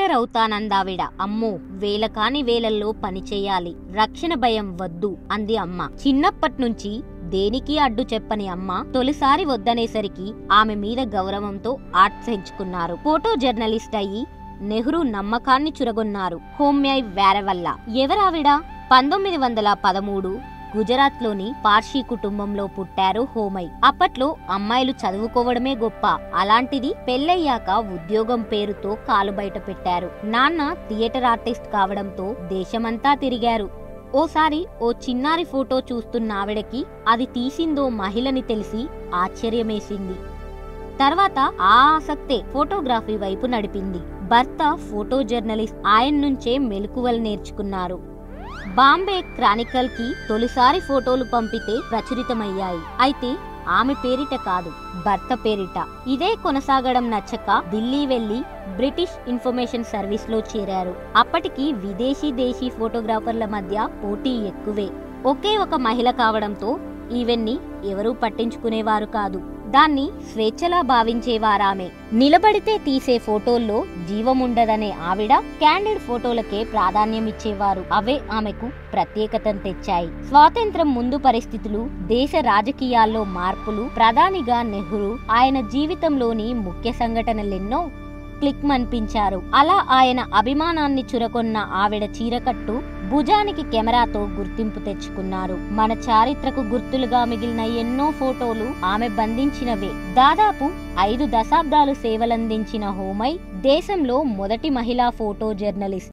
theatre అవుతానందావిడ అమ్మో వేల కాని వేలల్లో పని చేయాలి రక్షణ భయం వద్దు అంది అమ్మ చిన్నప్పటి నుంచి దేనికి అడ్డు చెప్పని అమ్మ తొలిసారి వద్దనేసరికి ఆమె మీద గౌరవంతో ఆర్ట్స్ ఎంచుకున్నారు ఫోటో జర్నలిస్ట్ అయ్యి నెహ్రూ నమ్మకాన్ని చురగొన్నారు హోమ్యై వేరవల్ల ఎవరావిడ పంతొమ్మిది వందల పదమూడు గుజరాత్లోని పార్షీ కుటుంబంలో పుట్టారు హోమై అప్పట్లో అమ్మాయిలు చదువుకోవడమే గొప్ప అలాంటిది పెళ్ళయ్యాక ఉద్యోగం పేరుతో కాలు బయట పెట్టారు నాన్న థియేటర్ ఆర్టిస్ట్ కావడంతో దేశమంతా తిరిగారు ఓసారి ఓ చిన్నారి ఫోటో చూస్తున్న ఆవిడకి అది తీసిందో మహిళని తెలిసి ఆశ్చర్యమేసింది తర్వాత ఆ ఆసక్తే ఫోటోగ్రఫీ వైపు నడిపింది భర్త ఫోటో జర్నలిస్ట్ ఆయన నుంచే మెలకువలు నేర్చుకున్నారు బాంబే క్రానికల్ కి తొలిసారి ఫోటోలు పంపితే ప్రచురితమయ్యాయి అయితే ఆమె పేరిట కాదు భర్త పేరిట ఇదే కొనసాగడం నచ్చక ఢిల్లీ వెళ్లి బ్రిటిష్ ఇన్ఫర్మేషన్ సర్వీస్ లో చేరారు అప్పటికి విదేశీ దేశీ ఫోటోగ్రాఫర్ల మధ్య పోటీ ఎక్కువే ఒకే ఒక మహిళ కావడంతో ఈవెన్ని ఎవరూ పట్టించుకునేవారు కాదు దాన్ని స్వేచ్ఛలా భావించేవారామె నిలబడితే తీసే ఫోటోల్లో జీవముండదనే ఆవిడ క్యాండిడ్ ఫోటోలకే ప్రాధాన్యమిచ్చేవారు అవే ఆమెకు ప్రత్యేకతను తెచ్చాయి స్వాతంత్రం ముందు పరిస్థితులు దేశ రాజకీయాల్లో మార్పులు ప్రధానిగా నెహ్రూ ఆయన జీవితంలోని ముఖ్య సంఘటనలెన్నో క్లిక్ మనిపించారు అలా ఆయన అభిమానాన్ని చురకొన్న ఆవిడ చీరకట్టు భుజానికి కెమెరాతో గుర్తింపు తెచ్చుకున్నారు మన చారిత్రకు గుర్తులుగా మిగిలిన ఎన్నో ఫోటోలు ఆమె బంధించినవే దాదాపు ఐదు దశాబ్దాలు సేవలందించిన హోమై దేశంలో మొదటి మహిళా ఫోటో జర్నలిస్ట్